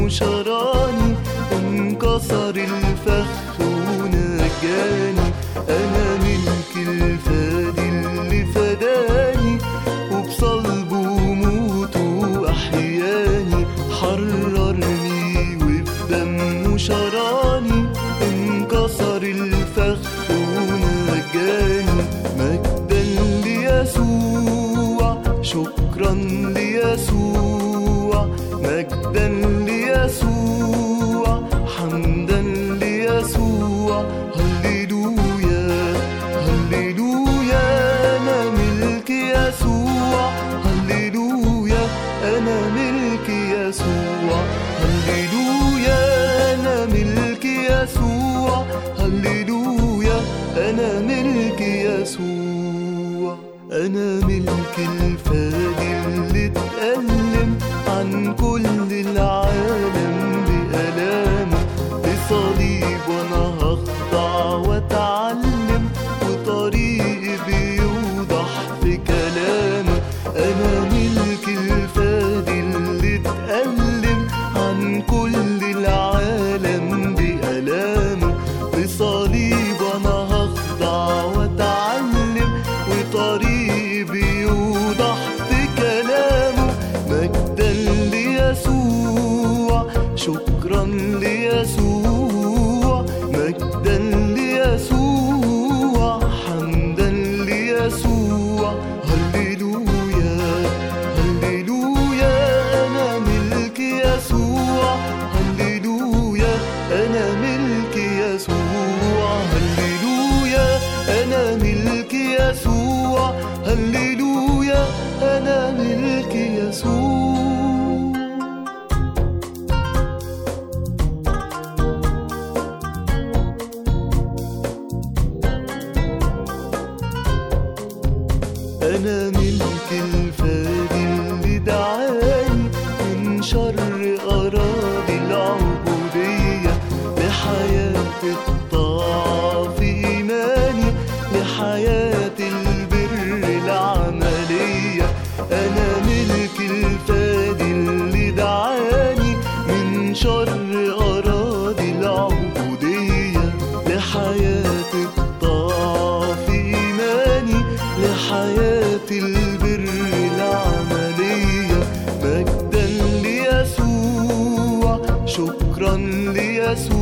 وشراني انكسر الفخ ونجاني انا ملك الفادي اللي فداني وبصلبه وموته احياني حررني وبدمه شراني انكسر الفخ ونجاني مجدا ليسوع شكرا ليسوع مجدا ليسوع حمدا ليسوع هللويا هللويا انا ملك يسوع هللويا انا ملك يسوع هللويا انا ملك يسوع هللويا انا ملك يسوع انا ملك الفادي اللي اتألم عن كل العالم بألامه بصليب وانا هخضع واتعلم وطريقي بيوضح في كلامه انا ملك الفادي اللي اتألم عن كل العالم بألامه بصليب وانا هخضع واتعلم وطريقي بيوضح في كلامه مجدا ليسوع شكرا ليسوع مجدا ليسوع حمدا ليسوع هللويا هللويا انا ملك يسوع هللويا انا ملك يسوع هللويا انا ملك يسوع هللويا انا ملك يسوع أنا ملك الفادي اللي دعاني من شر أراضي العبودية لحياة الطاعة في إيماني لحياة البر العملية أنا ملك الفادي اللي دعاني من شر أراضي العبودية لحياة الطاعة في إيماني لحياة البر العملية مجدا ليسوع شكرا ليسوع